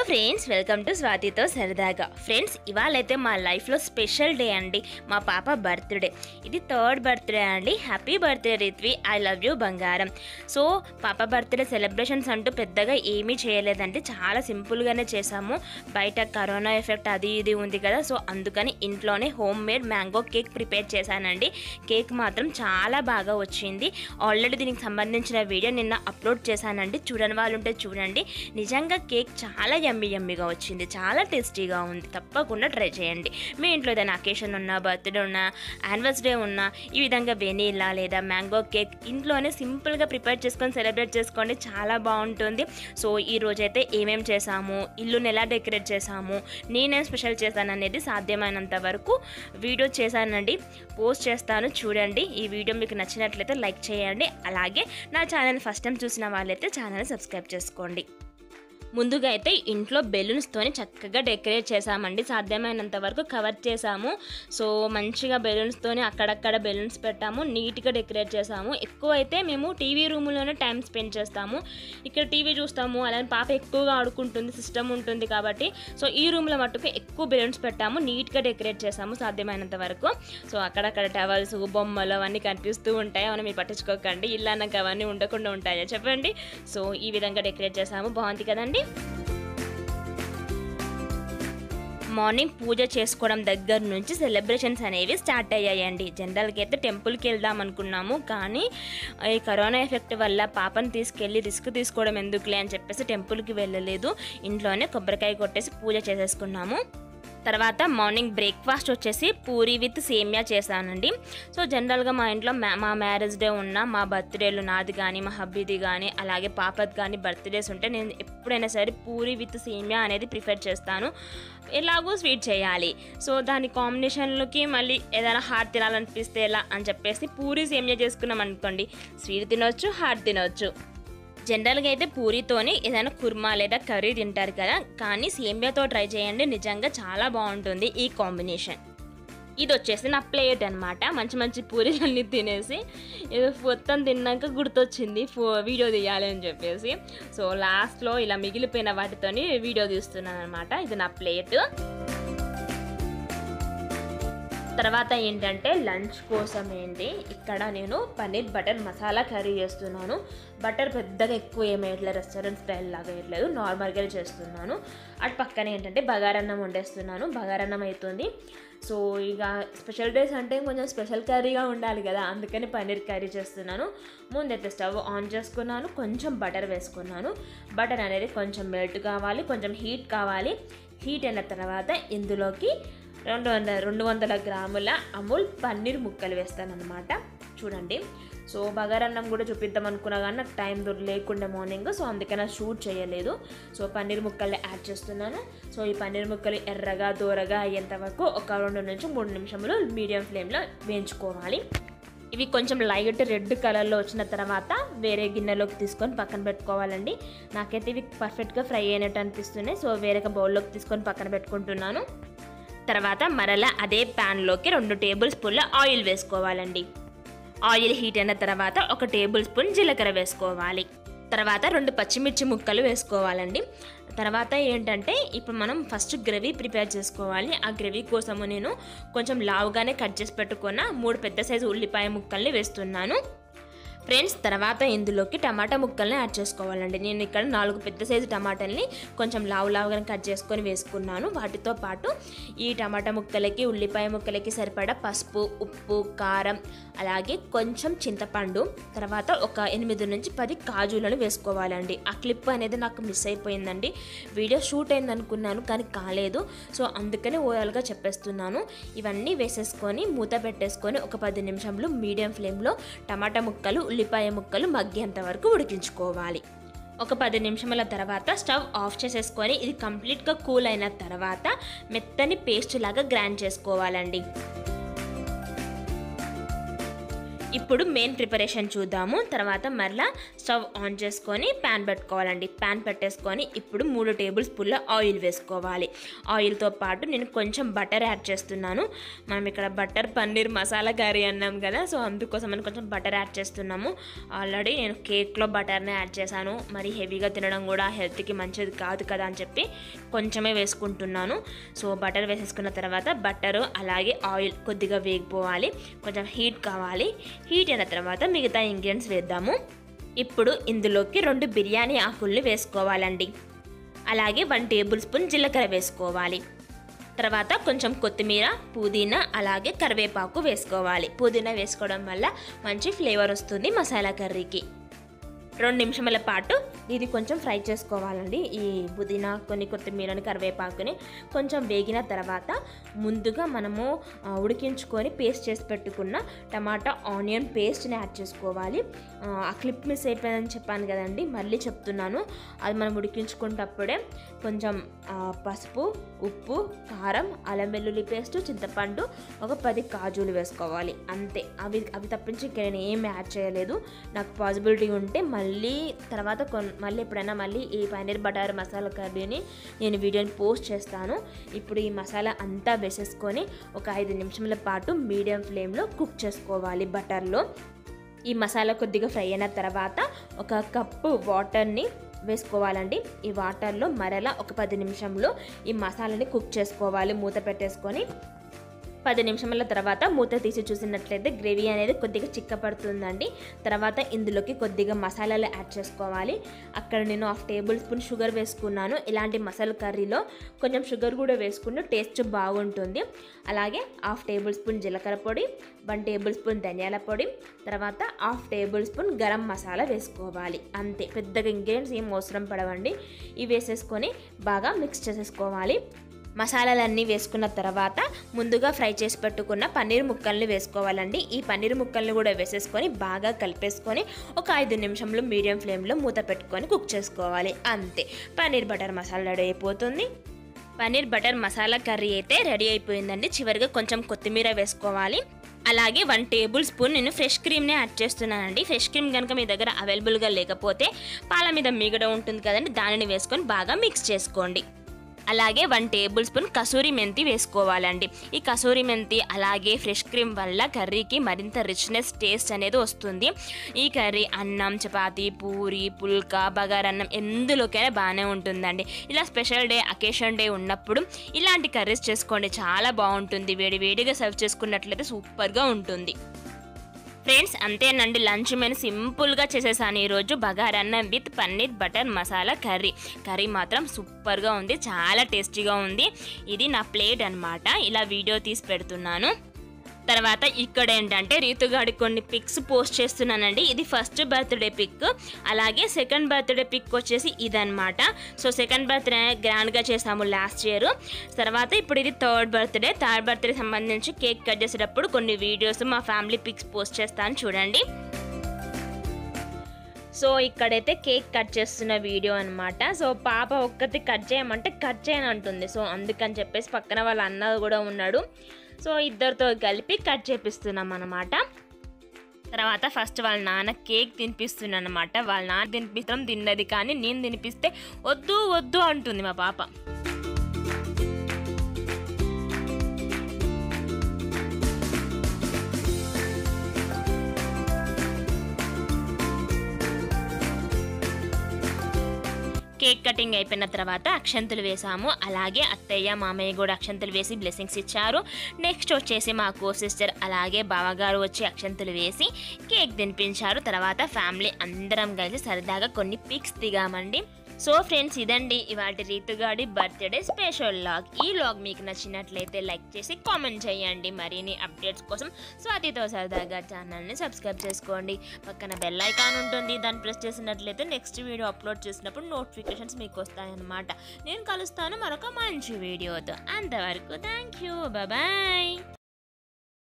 friends welcome to స్వాతితో సరదాగా friends ఇవాళైతే మా లైఫ్లో స్పెషల్ డే అండి మా పాప బర్త్డే ఇది థర్డ్ బర్త్డే అండి happy birthday Rithvi I love you బంగారం సో పాప బర్త్డే సెలబ్రేషన్స్ అంటూ పెద్దగా ఏమీ చేయలేదండి చాలా సింపుల్గానే చేసాము బయట కరోనా ఎఫెక్ట్ అది ఇది ఉంది కదా సో అందుకని ఇంట్లోనే home made mango cake prepare చేశానండి కేక్ మాత్రం చాలా బాగా వచ్చింది ఆల్రెడీ దీనికి సంబంధించిన వీడియో నిన్న అప్లోడ్ చేశానండి చూడని వాళ్ళు ఉంటే చూడండి నిజంగా కేక్ చాలా యమ్మీ యమ్మీగా వచ్చింది చాలా టేస్టీగా ఉంది తప్పకుండా ట్రై చేయండి మీ ఇంట్లో ఏదైనా అకేషన్ ఉన్నా బర్త్డే ఉన్నా యానివర్సరీ ఉన్నా ఈ విధంగా వెనీలా లేదా మ్యాంగో కేక్ ఇంట్లోనే సింపుల్గా ప్రిపేర్ చేసుకొని సెలబ్రేట్ చేసుకోండి చాలా బాగుంటుంది సో ఈ రోజైతే ఏమేం చేసాము ఇల్లుని ఎలా డెకరేట్ చేసాము నేనేం స్పెషల్ చేశాను అనేది సాధ్యమైనంత వరకు వీడియో చేశానండి పోస్ట్ చేస్తాను చూడండి ఈ వీడియో మీకు నచ్చినట్లయితే లైక్ చేయండి అలాగే నా ఛానల్ ఫస్ట్ టైం చూసిన వాళ్ళైతే ఛానల్ సబ్స్క్రైబ్ చేసుకోండి ముందుగా అయితే ఇంట్లో బెలూన్స్తోని చక్కగా డెకరేట్ చేసామండి సాధ్యమైనంత వరకు కవర్ చేసాము సో మంచిగా బెలూన్స్తోని అక్కడక్కడ బెలూన్స్ పెట్టాము నీట్గా డెకరేట్ చేసాము ఎక్కువ అయితే మేము టీవీ రూమ్లోనే టైం స్పెండ్ చేస్తాము ఇక్కడ టీవీ చూస్తాము అలానే పాప ఎక్కువగా ఆడుకుంటుంది సిస్టమ్ ఉంటుంది కాబట్టి సో ఈ రూమ్లో మట్టుకు ఎక్కువ బెలూన్స్ పెట్టాము నీట్గా డెకరేట్ చేసాము సాధ్యమైనంత వరకు సో అక్కడక్కడ టవల్స్ బొమ్మలు అవన్నీ కనిపిస్తూ ఉంటాయి అవన్నీ మీరు పట్టించుకోకండి ఇల్లు అన్నాక అవన్నీ ఉండకుండా ఉంటాయా చెప్పండి సో ఈ విధంగా డెకరేట్ చేసాము బాగుంది కదండి మార్నింగ్ పూజ చేసుకోవడం దగ్గర నుంచి సెలబ్రేషన్స్ అనేవి స్టార్ట్ అయ్యాయండి జనరల్గా అయితే టెంపుల్కి వెళ్దాం అనుకున్నాము కానీ ఈ కరోనా ఎఫెక్ట్ వల్ల పాపను తీసుకెళ్ళి రిస్క్ తీసుకోవడం ఎందుకులే అని చెప్పేసి టెంపుల్కి వెళ్ళలేదు ఇంట్లోనే కొబ్బరికాయ కొట్టేసి పూజ చేసేసుకున్నాము తర్వాత మార్నింగ్ బ్రేక్ఫాస్ట్ వచ్చేసి పూరి విత్ సేమియా చేశానండి సో జనరల్గా మా ఇంట్లో మా- మా మ్యారేజ్ డే ఉన్న మా బర్త్డేలు నాది కానీ మా హబ్బీది కానీ అలాగే పాపది కానీ బర్త్డేస్ ఉంటే నేను ఎప్పుడైనా సరే పూరి విత్ సేమియా అనేది ప్రిఫర్ చేస్తాను ఎలాగో స్వీట్ చేయాలి సో దాని కాంబినేషన్లోకి మళ్ళీ ఏదైనా హాట్ తినాలనిపిస్తే ఎలా అని చెప్పేసి పూరి సేమియా చేసుకున్నాం అనుకోండి స్వీట్ తినొచ్చు హాట్ తినొచ్చు జనరల్గా అయితే పూరితోని ఏదైనా కుర్మా లేదా కర్రీ తింటారు కదా కానీ సేమియాతో ట్రై చేయండి నిజంగా చాలా బాగుంటుంది ఈ కాంబినేషన్ ఇది వచ్చేసి నా ప్లేట్ అనమాట మంచి మంచి పూరీలన్నీ తినేసి ఇది మొత్తం తిన్నాక గుర్తొచ్చింది ఫో వీడియో తీయాలి అని చెప్పేసి సో లాస్ట్లో ఇలా మిగిలిపోయిన వాటితోని వీడియో తీస్తున్నాను అనమాట ఇది నా ప్లేట్ తర్వాత ఏంటంటే లంచ్ కోసం ఏంటి ఇక్కడ నేను పన్నీర్ బటర్ మసాలా కర్రీ చేస్తున్నాను బటర్ పెద్దగా ఎక్కువ ఏమేయట్లేదు రెస్టారెంట్ స్టైల్ లాగా వేయట్లేదు నార్మల్గానే చేస్తున్నాను అటు పక్కన ఏంటంటే బగారన్నం వండేస్తున్నాను బగారన్నం అవుతుంది సో ఇక స్పెషల్ డేస్ అంటే కొంచెం స్పెషల్ కర్రీగా ఉండాలి కదా అందుకని పన్నీర్ కర్రీ చేస్తున్నాను ముందైతే స్టవ్ ఆన్ చేసుకున్నాను కొంచెం బటర్ వేసుకున్నాను బటర్ అనేది కొంచెం మెల్ట్ కావాలి కొంచెం హీట్ కావాలి హీట్ అయిన తర్వాత ఇందులోకి రెండు వందల రెండు వందల గ్రాముల అమూల్ పన్నీర్ ముక్కలు వేస్తానన్నమాట చూడండి సో బగారన్నం కూడా చూపిద్దాం అనుకున్నా కానీ నాకు టైం దొరి లేకుండా మార్నింగ్ సో అందుకని నాకు షూట్ చేయలేదు సో పన్నీర్ ముక్కల్ని యాడ్ చేస్తున్నాను సో ఈ పన్నీర్ ముక్కలు ఎర్రగా దూరగా అయ్యేంత వరకు ఒక రెండు నుంచి మూడు నిమిషములు మీడియం ఫ్లేమ్లో వేయించుకోవాలి ఇవి కొంచెం లైట్ రెడ్ కలర్లో వచ్చిన తర్వాత వేరే గిన్నెలోకి తీసుకొని పక్కన పెట్టుకోవాలండి నాకైతే ఇవి పర్ఫెక్ట్గా ఫ్రై అయినట్టు అనిపిస్తున్నాయి సో వేరే బౌల్లోకి తీసుకొని పక్కన పెట్టుకుంటున్నాను తర్వాత మరలా అదే ప్యాన్లోకి రెండు టేబుల్ స్పూన్ల ఆయిల్ వేసుకోవాలండి ఆయిల్ హీట్ అయిన తర్వాత ఒక టేబుల్ స్పూన్ జీలకర్ర వేసుకోవాలి తర్వాత రెండు పచ్చిమిర్చి ముక్కలు వేసుకోవాలండి తర్వాత ఏంటంటే ఇప్పుడు మనం ఫస్ట్ గ్రేవీ ప్రిపేర్ చేసుకోవాలి ఆ గ్రేవీ కోసము నేను కొంచెం లావుగానే కట్ చేసి పెట్టుకున్న మూడు పెద్ద సైజు ఉల్లిపాయ ముక్కల్ని వేస్తున్నాను ఫ్రెండ్స్ తర్వాత ఇందులోకి టమాటా ముక్కల్ని యాడ్ చేసుకోవాలండి నేను ఇక్కడ నాలుగు పెద్ద సైజు టమాటాలని కొంచెం లావు లావుగా కట్ చేసుకొని వేసుకున్నాను వాటితో పాటు ఈ టమాటా ముక్కలకి ఉల్లిపాయ ముక్కలకి సరిపడా పసుపు ఉప్పు కారం అలాగే కొంచెం చింతపండు తర్వాత ఒక ఎనిమిది నుంచి పది కాజులను వేసుకోవాలండి ఆ క్లిప్ అనేది నాకు మిస్ అయిపోయిందండి వీడియో షూట్ అయింది అనుకున్నాను కానీ కాలేదు సో అందుకని ఓవరాల్గా చెప్పేస్తున్నాను ఇవన్నీ వేసేసుకొని మూత పెట్టేసుకొని ఒక పది నిమిషంలో మీడియం ఫ్లేమ్లో టమాటా ముక్కలు ఉల్లిపాయ ముక్కలు మగ్గేంత వరకు ఉడికించుకోవాలి ఒక పది నిమిషముల తర్వాత స్టవ్ ఆఫ్ చేసేసుకొని ఇది కంప్లీట్గా కూల్ అయిన తర్వాత మెత్తని పేస్ట్ లాగా గ్రైండ్ చేసుకోవాలండి ఇప్పుడు మెయిన్ ప్రిపరేషన్ చూద్దాము తర్వాత మరలా స్టవ్ ఆన్ చేసుకొని ప్యాన్ పెట్టుకోవాలండి ప్యాన్ పెట్టేసుకొని ఇప్పుడు మూడు టేబుల్ స్పూన్ల ఆయిల్ వేసుకోవాలి ఆయిల్తో పాటు నేను కొంచెం బటర్ యాడ్ చేస్తున్నాను మనం ఇక్కడ బటర్ పన్నీర్ మసాలా కర్రీ అన్నాం కదా సో అందుకోసం మనం కొంచెం బటర్ యాడ్ చేస్తున్నాము ఆల్రెడీ నేను కేక్లో బటర్ని యాడ్ చేశాను మరి హెవీగా తినడం కూడా హెల్త్కి మంచిది కాదు కదా అని చెప్పి కొంచెమే వేసుకుంటున్నాను సో బటర్ వేసేసుకున్న తర్వాత బటరు అలాగే ఆయిల్ కొద్దిగా వేగిపోవాలి కొంచెం హీట్ కావాలి హీట్ అయిన తర్వాత మిగతా ఇంగ్రీడియంట్స్ వేద్దాము ఇప్పుడు ఇందులోకి రెండు బిర్యానీ ఆకుల్ని వేసుకోవాలండి అలాగే వన్ టేబుల్ స్పూన్ జీలకర్ర వేసుకోవాలి తర్వాత కొంచెం కొత్తిమీర పుదీనా అలాగే కరివేపాకు వేసుకోవాలి పుదీనా వేసుకోవడం వల్ల మంచి ఫ్లేవర్ వస్తుంది మసాలా కర్రీకి రెండు నిమిషముల పాటు ఇది కొంచెం ఫ్రై చేసుకోవాలండి ఈ పుదీనా కొన్ని కొత్తిమీరని కరివేపాకుని కొంచెం వేగిన తర్వాత ముందుగా మనము ఆ, ఉడికించుకొని పేస్ట్ చేసి పెట్టుకున్న టమాటా ఆనియన్ పేస్ట్ని యాడ్ చేసుకోవాలి ఆ, ఆ క్లిప్ మిస్ అయిపోయిందని చెప్పాను కదండి మళ్ళీ చెప్తున్నాను అది మనం ఉడికించుకునేటప్పుడే కొంచెం ఆ, పసుపు ఉప్పు కారం అల్లం వెల్లుల్లి పేస్ట్ చింతపండు ఒక పది కాజులు వేసుకోవాలి అంతే అవి అవి తప్పించి ఇంకా నేను ఏం యాడ్ చేయలేదు నాకు పాసిబిలిటీ ఉంటే మళ్ళీ తర్వాత కొన్ మళ్ళీ ఎప్పుడైనా మళ్ళీ ఈ పన్నీర్ బటర్ మసాలా కర్రీని నేను వీడియోని పోస్ట్ చేస్తాను ఇప్పుడు ఈ మసాలా అంతా వేసేసుకొని ఒక ఐదు నిమిషముల పాటు మీడియం ఫ్లేమ్లో కుక్ చేసుకోవాలి బటర్లో ఈ మసాలా కొద్దిగా ఫ్రై అయిన తర్వాత ఒక కప్పు వాటర్ని వేసుకోవాలండి ఈ వాటర్లో మరలా ఒక పది నిమిషంలో ఈ మసాలాని కుక్ చేసుకోవాలి మూత పెట్టేసుకొని పది నిమిషముల తర్వాత మూత తీసి చూసినట్లయితే గ్రేవీ అనేది కొద్దిగా చిక్కపడుతుందండి తర్వాత ఇందులోకి కొద్దిగా మసాలాలు యాడ్ చేసుకోవాలి అక్కడ నేను హాఫ్ టేబుల్ స్పూన్ షుగర్ వేసుకున్నాను ఇలాంటి మసాలా కర్రీలో కొంచెం షుగర్ కూడా వేసుకుంటే టేస్ట్ బాగుంటుంది అలాగే హాఫ్ టేబుల్ స్పూన్ జీలకర్ర పొడి వన్ టేబుల్ స్పూన్ ధనియాల పొడి తర్వాత half tablespoon garam masala వేసుకోవాలి అంతే పెద్దగా ఇంగ్రీడియంట్స్ ఏం అవసరం పడవండి ఇవి వేసేసుకొని బాగా మిక్స్ చేసేసుకోవాలి మసాలాలన్నీ వేసుకున్న తర్వాత ముందుగా ఫ్రై చేసి పెట్టుకున్న పన్నీర్ ముక్కల్ని వేసుకోవాలండి ఈ పన్నీర్ ముక్కల్ని కూడా వేసేసుకొని బాగా కలిపేసుకొని ఒక ఐదు నిమిషంలో మీడియం ఫ్లేమ్లో మూత పెట్టుకొని కుక్ చేసుకోవాలి అంతే పన్నీర్ బటర్ మసాలా రెడీ అయిపోతుంది పన్నీర్ బటర్ మసాలా కర్రీ అయితే రెడీ అయిపోయిందండి చివరిగా కొంచెం కొత్తిమీర వేసుకోవాలి అలాగే వన్ టేబుల్ స్పూన్ నేను ఫ్రెష్ క్రీమ్ని యాడ్ చేస్తున్నానండి ఫ్రెష్ క్రీమ్ కనుక మీ దగ్గర అవైలబుల్గా లేకపోతే పాల మీద మిగడ ఉంటుంది కదండి దానిని వేసుకొని బాగా మిక్స్ చేసుకోండి అలాగే వన్ టేబుల్ స్పూన్ కసూరి మెంతి వేసుకోవాలండి ఈ కసూరి మెంతి అలాగే ఫ్రెష్ క్రీమ్ వల్ల కర్రీకి మరింత రిచ్నెస్ టేస్ట్ అనేది వస్తుంది ఈ కర్రీ అన్నం చపాతి పూరి పుల్కా బగారన్నం ఎందులోకైనా బాగానే ఉంటుందండి ఇలా స్పెషల్ డే అకేషన్ డే ఉన్నప్పుడు ఇలాంటి కర్రీస్ చేసుకోండి చాలా బాగుంటుంది వేడి వేడిగా సర్వ్ చేసుకున్నట్లయితే సూపర్గా ఉంటుంది ఫ్రెండ్స్ అంతేనండి లంచ్ మెను సింపుల్గా చేసేసాను ఈరోజు బగారన్నం with paneer butter masala curry curry మాత్రం సూపర్గా ఉంది చాలా టేస్టీగా ఉంది ఇది నా ప్లేట్ అన్నమాట ఇలా వీడియో తీసి పెడుతున్నాను తర్వాత ఇక్కడ ఏంటంటే రీతుగాడి కొన్ని పిక్స్ పోస్ట్ చేస్తున్నానండి ఇది ఫస్ట్ బర్త్డే పిక్ అలాగే సెకండ్ బర్త్డే పిక్ వచ్చేసి ఇదన్నమాట సో సెకండ్ బర్త్డే గ్రాండ్గా చేసాము లాస్ట్ ఇయర్ తర్వాత ఇప్పుడు ఇది థర్డ్ బర్త్డే థర్డ్ బర్త్డే సంబంధించి కేక్ కట్ చేసేటప్పుడు కొన్ని వీడియోస్ మా ఫ్యామిలీ పిక్స్ పోస్ట్ చేస్తాను చూడండి సో ఇక్కడైతే కేక్ కట్ చేస్తున్న వీడియో అనమాట సో పాప ఒక్కటి కట్ చేయమంటే కట్ చేయను అంటుంది సో అందుకని చెప్పేసి పక్కన వాళ్ళ అన్న కూడా ఉన్నాడు సో ఇద్దరితో కలిపి కట్ చేపిస్తున్నాం అనమాట తర్వాత ఫస్ట్ వాళ్ళ నాన్న కేక్ తినిపిస్తున్నాను అనమాట వాళ్ళ నాన్న తినిపిస్తాం తిన్నది కానీ నేను తినిపిస్తే వద్దు వద్దు అంటుంది మా పాప కేక్ కటింగ్ అయిపోయిన తర్వాత అక్షంతలు వేసాము అలాగే అత్తయ్య మామయ్య కూడా అక్షంతలు వేసి బ్లెస్సింగ్స్ ఇచ్చారు నెక్స్ట్ వచ్చేసి మా కో సిస్టర్ అలాగే బావగారు వచ్చి అక్షంతలు వేసి కేక్ తినిపించారు తర్వాత ఫ్యామిలీ అందరం కలిసి సరదాగా కొన్ని పిక్స్ దిగామండి సో ఫ్రెండ్స్ ఇదండి ఇవాటి రీతుగాడి బర్త్డే స్పెషల్ లాగ్ ఈ లాగ్ మీకు నచ్చినట్లయితే లైక్ చేసి కామెంట్ చేయండి మరిన్ని అప్డేట్స్ కోసం స్వాతితో సరదాగా ఛానల్ని సబ్స్క్రైబ్ చేసుకోండి పక్కన బెల్ ఐకాన్ ఉంటుంది దాన్ని ప్రెస్ చేసినట్లయితే నెక్స్ట్ వీడియో అప్లోడ్ చేసినప్పుడు నోటిఫికేషన్స్ మీకు వస్తాయన్నమాట నేను కలుస్తాను మరొక మంచి వీడియోతో అంతవరకు థ్యాంక్ యూ బాయ్